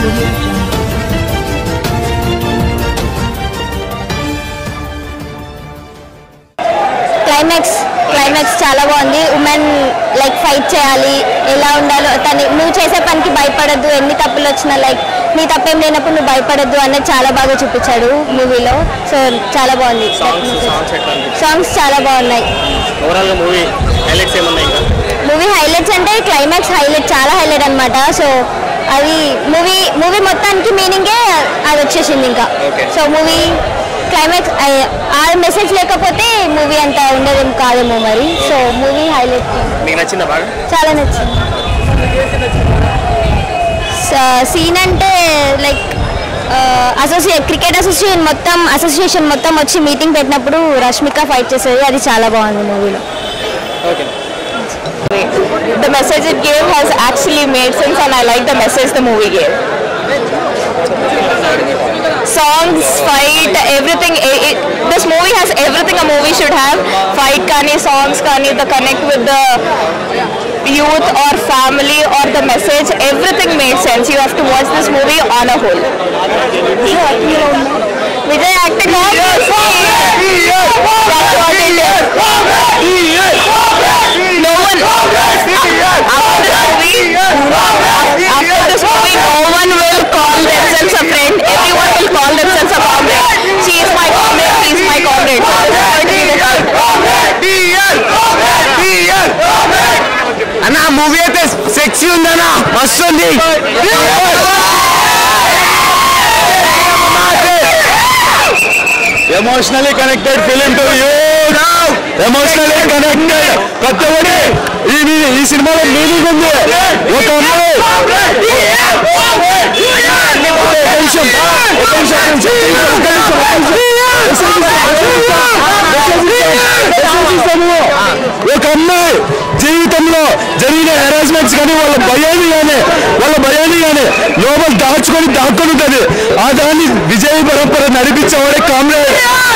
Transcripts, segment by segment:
audio jungle. Climax climax చాలా బాగుంది women like fight చేయాలి ఎలా ఉండాలో తను నువ్వు చేసే పనికి భయపడద్దు ఎన్ని తప్పులు వచ్చినా లైక్ నీ తప్పేం లేనప్పుడు నువ్వు భయపడద్దు అనేది చాలా బాగా చూపించాడు మూవీలో సో చాలా బాగుంది సాంగ్స్ సాంగ్స్ ఎట్లా అనిపించింది సాంగ్స్ చాలా బాగున్నాయి ఓవరాల్ గా మూవీ హైలైట్స్ ఏమన్నా ఇంకా మూవీ హైలైట్స్ అంటే క్లైమాక్స్ హైలైట్ చాలా హైలైట్ అన్నమాట సో అది మూవీ మూవీ మొత్తానికి మీనింగే అది వచ్చేసింది ఇంకా Okay. సో మూవీ క్లైమాక్స్ ఆ మెసేజ్ లేకపోతే మూవీ అంత ఉండదేం కాదేమో మరి సో మూవీ హైలైట్ మీకు నచ్చిందా బాగా చాలా నచ్చింది సీన్ అంటే లైక్ అసోసియేట్ క్రికెట్ అసోసియేషన్ మొత్తం అసోసియేషన్ మొత్తం వచ్చి మీటింగ్ పెట్టినప్పుడు రష్మిక ఫైట్ చేసేది అది చాలా బాగుంది మూవీలో okay the message it gave has actually made sense and I like the message the movie gave. Songs, fight, everything. i- It, this movie has everything a movie should have. Fight kani, songs kani, the connect with the youth or family or the message. Everything made sense. You have to watch this movie on a whole. Vijay acting obviously. That's what it is. No one. After this movie, after this movie, no one will call themselves a friend. Everyone will call themselves a comrade. She is my comrade. He is my comrade. So this is going to be the fight. అన్న movie అయితే sexy ఉందన్నా మస్తు ఉంది emotionally connected film to you emotionally connected ప్రతి ఒక్కటి ఈ ఈ సినిమాలో మీనింగ్ ఉంది ఒక అమ్మాయి ఒక నిమిషం, ఒక నిమిషం, ఒక నిమిషం, ఒక నిమిషం, ఒక నిమిషం. ఒక అమ్మాయి జీవితంలో జరిగిన హెరాస్మెంట్స్ కానీ వాళ్ళ భయాన్ని కానీ వాళ్ళ భయాన్ని కానీ లోపల దాచుకొని దాక్కొని ఉంటుంది ఆ దాన్ని విజయ పరంపర నడిపించేవాడే కామ్రేడ్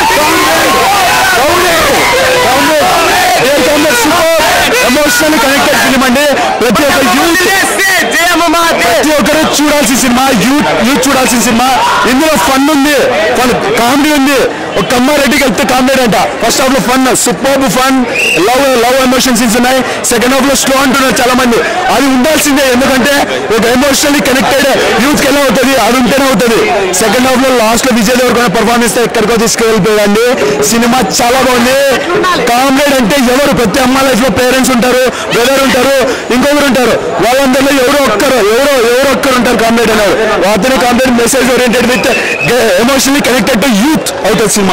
ఎమోషనల్ కనెక్టెడ్ ఫిలిం అండి ప్రతి ఒక్క యూత్ ప్రతి ఒక్కరు చూడాల్సిన సినిమా యూత్ యూత్ చూడాల్సిన సినిమా ఇందులో ఫన్ ఉంది ఫన్ కామెడీ ఉంది ఒక కమ్మారెడ్డికి వెళ్తే కామెడీ అంట ఫస్ట్ హాఫ్ లో fun super fun love love emotion scenes ఉన్నాయి సెకండ్ హాఫ్ లో స్లో అంటున్నారు చాలా మంది అది ఉండాల్సిందే ఎందుకంటే ఒక ఎమోషనల్లీ కనెక్టెడ్ యూత్ కి ఎలా అవుతుంది అది ఉంటేనే అవుతుంది సెకండ్ హాఫ్ లో లాస్ట్ లో విజయ్ దేవరకొండ పర్ఫార్మెన్స్ ఎక్కడికో తీసుకెళ్ళిపోయండి సినిమా చాలా బాగుంది కామ్రేడ్ అంటే ఎవరు ప్రతి అమ్మ లైఫ్ లో పేరెంట్స్ ఉంటారు బ్రదర్ ఉంటారు ఇంకొకరు ఉంటారు వాళ్ళందరిలో ఎవరో ఒక్కరు ఎవరో ఎవరో ఒక్కరు ఉంటారు కామ్రేడ్ అన్నారు అతని comrade message oriented with emotionally connected to youth అవుతుంది సినిమా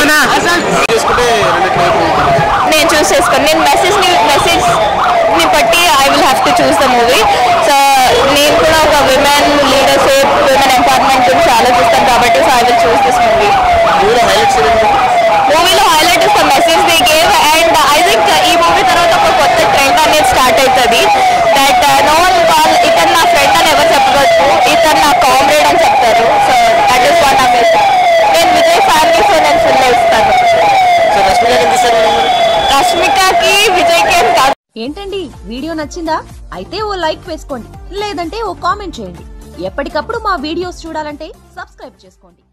నేను చూస్ చేసుకోను నేను మెసేజ్ ని మెసేజ్ ని బట్టి I will have to choose the movie so నేను కూడా ఒక విమెన్ లీడర్షిప్ విమెన్ ఎంపవర్మెంట్ గురించి ఆలోచిస్తాను కాబట్టి so I will choose this movie మూవీలో highlight is the message they gave and I think ఈ మూవీ తర్వాత ఒక కొత్త ట్రెండ్ అనేది స్టార్ట్ అవుతుంది దట్ నో వన్ కాల్ ఇతను నా ఫ్రెండ్ అని ఎవరు చెప్పవచ్చు ఇతను నా కామ్రేడ్ అని చెప్తారు సో దట్ ఈస్ వాట్ ఆ మెసేజ్ నేను విజయ్ ఫ్యామిలీ సో నేను ఫుల్ ఇస్తాను రష్మికకి విజయ్కి ఏం కాదు ఏంటండి వీడియో నచ్చిందా అయితే ఓ లైక్ వేసుకోండి లేదంటే ఓ కామెంట్ చేయండి ఎప్పటికప్పుడు మా వీడియోస్ చూడాలంటే సబ్స్క్రైబ్ చేసుకోండి